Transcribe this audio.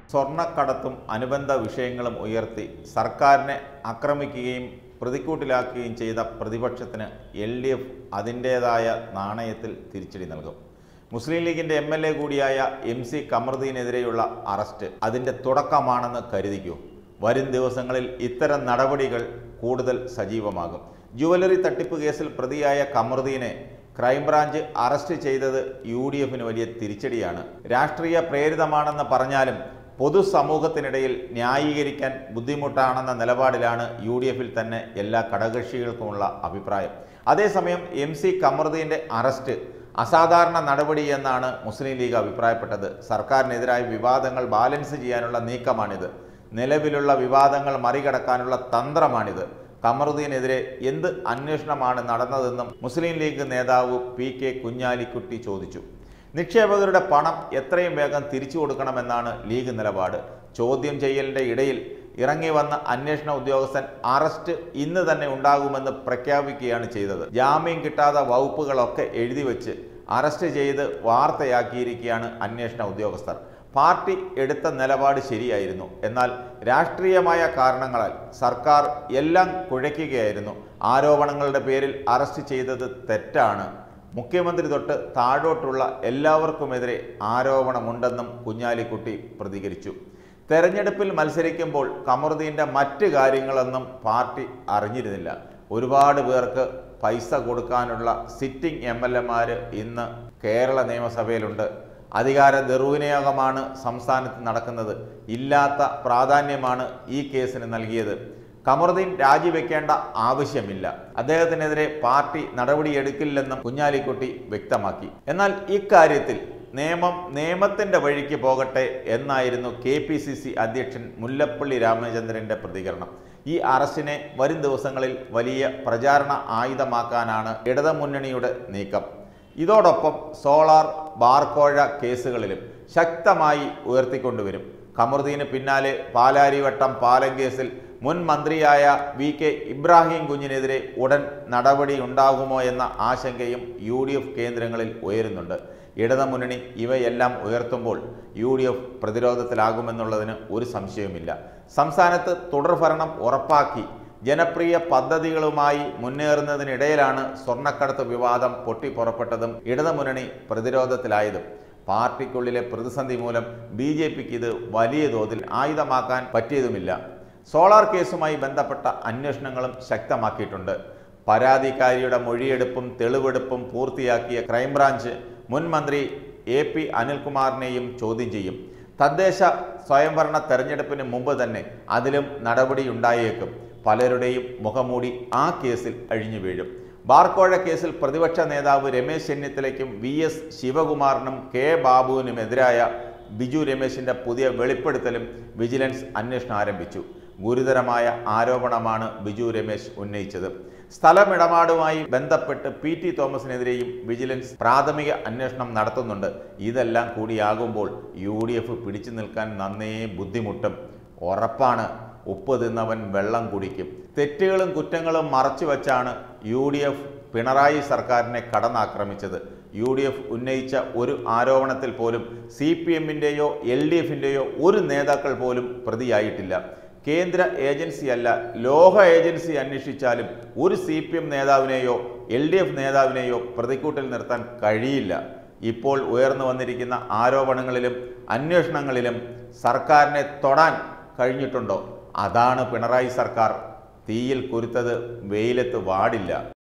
സ്വർണ്ണക്കടത്തും അനുബന്ധ വിഷയങ്ങളും ഉയർത്തി സർക്കാരിനെ ആക്രമിക്കുകയും പ്രതിക്കൂട്ടിലാക്കുകയും ചെയ്ത പ്രതിപക്ഷത്തിന് എൽ ഡി എഫ് അതിൻ്റേതായ നാണയത്തിൽ തിരിച്ചടി നൽകും മുസ്ലിം ലീഗിൻ്റെ എം എൽ എ കൂടിയായ എം സി കമറുദ്ദീനെതിരെയുള്ള അറസ്റ്റ് അതിൻ്റെ തുടക്കമാണെന്ന് കരുതിക്കൂ വരും ദിവസങ്ങളിൽ ഇത്തരം നടപടികൾ കൂടുതൽ സജീവമാകും ജുവലറി തട്ടിപ്പ് കേസിൽ പ്രതിയായ കമറുദ്ദീനെ ക്രൈംബ്രാഞ്ച് അറസ്റ്റ് ചെയ്തത് യു ഡി എഫിന് വലിയ തിരിച്ചടിയാണ് രാഷ്ട്രീയ പ്രേരിതമാണെന്ന് പറഞ്ഞാലും പൊതുസമൂഹത്തിനിടയിൽ ന്യായീകരിക്കാൻ ബുദ്ധിമുട്ടാണെന്ന നിലപാടിലാണ് യു ഡി എഫിൽ തന്നെ എല്ലാ ഘടകകക്ഷികൾക്കുമുള്ള അഭിപ്രായം അതേസമയം എം സി കമറുദ്ദീൻ്റെ അറസ്റ്റ് അസാധാരണ നടപടി എന്നാണ് മുസ്ലിം ലീഗ് അഭിപ്രായപ്പെട്ടത് സർക്കാരിനെതിരായ വിവാദങ്ങൾ ബാലൻസ് ചെയ്യാനുള്ള നീക്കമാണിത് നിലവിലുള്ള വിവാദങ്ങൾ മറികടക്കാനുള്ള തന്ത്രമാണിത് കമറുദ്ദീനെതിരെ എന്ത് അന്വേഷണമാണ് നടന്നതെന്നും മുസ്ലിം ലീഗ് നേതാവ് പി കെ കുഞ്ഞാലിക്കുട്ടി ചോദിച്ചു നിക്ഷേപകരുടെ പണം എത്രയും വേഗം തിരിച്ചു കൊടുക്കണമെന്നാണ് ലീഗ് നിലപാട് ചോദ്യം ചെയ്യലിന്റെ ഇടയിൽ ഇറങ്ങി വന്ന അന്വേഷണ ഉദ്യോഗസ്ഥൻ അറസ്റ്റ് ഇന്ന് തന്നെ ഉണ്ടാകുമെന്ന് പ്രഖ്യാപിക്കുകയാണ് ചെയ്തത് ജാമ്യം കിട്ടാത്ത വകുപ്പുകളൊക്കെ എഴുതി വെച്ച് അറസ്റ്റ് ചെയ്ത് വാർത്തയാക്കിയിരിക്കുകയാണ് അന്വേഷണ ഉദ്യോഗസ്ഥർ പാർട്ടി എടുത്ത നിലപാട് ശരിയായിരുന്നു എന്നാൽ രാഷ്ട്രീയമായ കാരണങ്ങളാൽ സർക്കാർ എല്ലാം കുഴയ്ക്കുകയായിരുന്നു ആരോപണങ്ങളുടെ പേരിൽ അറസ്റ്റ് ചെയ്തത് തെറ്റാണ് മുഖ്യമന്ത്രി തൊട്ട് താഴോട്ടുള്ള എല്ലാവർക്കുമെതിരെ ആരോപണമുണ്ടെന്നും കുഞ്ഞാലിക്കുട്ടി പ്രതികരിച്ചു തെരഞ്ഞെടുപ്പിൽ മത്സരിക്കുമ്പോൾ കമറുദ്ദീൻ്റെ മറ്റ് കാര്യങ്ങളൊന്നും പാർട്ടി അറിഞ്ഞിരുന്നില്ല ഒരുപാട് പേർക്ക് പൈസ കൊടുക്കാനുള്ള സിറ്റിംഗ് എം എൽ എമാർ ഇന്ന് കേരള നിയമസഭയിലുണ്ട് അധികാര ദുർവിനിയോഗമാണ് സംസ്ഥാനത്ത് നടക്കുന്നത് ഇല്ലാത്ത പ്രാധാന്യമാണ് ഈ കേസിന് നൽകിയത് കമറുദ്ദീൻ രാജിവെക്കേണ്ട ആവശ്യമില്ല അദ്ദേഹത്തിനെതിരെ പാർട്ടി നടപടിയെടുക്കില്ലെന്നും കുഞ്ഞാലിക്കുട്ടി വ്യക്തമാക്കി എന്നാൽ ഇക്കാര്യത്തിൽ നിയമം നിയമത്തിന്റെ വഴിക്ക് പോകട്ടെ എന്നായിരുന്നു കെ പി സി സി അധ്യക്ഷൻ മുല്ലപ്പള്ളി രാമചന്ദ്രന്റെ പ്രതികരണം ഈ അറസ്റ്റിനെ വരും ദിവസങ്ങളിൽ വലിയ പ്രചാരണ ആയുധമാക്കാനാണ് ഇടതുമുന്നണിയുടെ നീക്കം ഇതോടൊപ്പം സോളാർ ബാർക്കോഴ കേസുകളിലും ശക്തമായി ഉയർത്തിക്കൊണ്ടുവരും കമറുദ്ദീന് പിന്നാലെ പാലാരിവട്ടം പാലം കേസിൽ മുൻ മന്ത്രിയായ വി കെ ഇബ്രാഹിം കുഞ്ഞിനെതിരെ ഉടൻ നടപടി ഉണ്ടാകുമോ എന്ന ആശങ്കയും യു ഡി എഫ് കേന്ദ്രങ്ങളിൽ ഉയരുന്നുണ്ട് ഇടതുമുന്നണി ഇവയെല്ലാം ഉയർത്തുമ്പോൾ യു ഡി എഫ് പ്രതിരോധത്തിലാകുമെന്നുള്ളതിന് ഒരു സംശയവുമില്ല സംസ്ഥാനത്ത് തുടർഭരണം ഉറപ്പാക്കി ജനപ്രിയ പദ്ധതികളുമായി മുന്നേറുന്നതിനിടയിലാണ് സ്വർണ്ണക്കടത്ത് വിവാദം പൊട്ടിപ്പുറപ്പെട്ടതും ഇടതുമുന്നണി പ്രതിരോധത്തിലായതും പാർട്ടിക്കുള്ളിലെ പ്രതിസന്ധി മൂലം ബി ജെ പിക്ക് ഇത് വലിയ തോതിൽ ആയുധമാക്കാൻ പറ്റിയതുമില്ല സോളാർ കേസുമായി ബന്ധപ്പെട്ട അന്വേഷണങ്ങളും ശക്തമാക്കിയിട്ടുണ്ട് പരാതിക്കാരിയുടെ മൊഴിയെടുപ്പും തെളിവെടുപ്പും പൂർത്തിയാക്കിയ ക്രൈംബ്രാഞ്ച് മുൻ മന്ത്രി എ പി അനിൽകുമാറിനെയും ചോദ്യം ചെയ്യും തദ്ദേശ സ്വയംഭരണ തെരഞ്ഞെടുപ്പിന് മുമ്പ് തന്നെ അതിലും നടപടിയുണ്ടായേക്കും പലരുടെയും മുഖമൂടി ആ കേസിൽ അഴിഞ്ഞു വീഴും ബാർക്കോഴ കേസിൽ പ്രതിപക്ഷ നേതാവ് രമേശ് ചെന്നിത്തലയ്ക്കും വി എസ് ശിവകുമാറിനും കെ ബാബുവിനുമെതിരായ ബിജു രമേശിന്റെ പുതിയ വെളിപ്പെടുത്തലും വിജിലൻസ് അന്വേഷണം ആരംഭിച്ചു ഗുരുതരമായ ആരോപണമാണ് ബിജു രമേശ് ഉന്നയിച്ചത് സ്ഥലമിടപാടുമായി ബന്ധപ്പെട്ട് പി ടി തോമസിനെതിരെയും വിജിലൻസ് പ്രാഥമിക അന്വേഷണം നടത്തുന്നുണ്ട് ഇതെല്ലാം കൂടിയാകുമ്പോൾ യു ഡി എഫ് പിടിച്ചു നിൽക്കാൻ നന്നേ ബുദ്ധിമുട്ടും ഉറപ്പാണ് ഉപ്പ് തിന്നവൻ വെള്ളം കുടിക്കും തെറ്റുകളും കുറ്റങ്ങളും മറച്ചു വച്ചാണ് യു ഡി എഫ് പിണറായി സർക്കാരിനെ കടന്നാക്രമിച്ചത് യു ഡി എഫ് ഉന്നയിച്ച ഒരു ആരോപണത്തിൽ പോലും സി പി എമ്മിൻ്റെയോ എൽ ഡി എഫിൻ്റെയോ ഒരു നേതാക്കൾ പോലും പ്രതിയായിട്ടില്ല കേന്ദ്ര ഏജൻസിയല്ല ലോക ഏജൻസി അന്വേഷിച്ചാലും ഒരു സി പി എം നേതാവിനെയോ എൽ ഡി എഫ് നേതാവിനെയോ പ്രതിക്കൂട്ടിൽ നിർത്താൻ കഴിയില്ല ഇപ്പോൾ ഉയർന്നു വന്നിരിക്കുന്ന ആരോപണങ്ങളിലും അന്വേഷണങ്ങളിലും സർക്കാരിനെ തൊടാൻ കഴിഞ്ഞിട്ടുണ്ടോ അതാണ് പിണറായി സർക്കാർ തീയിൽ കുരുത്തത് വെയിലത്ത് വാടില്ല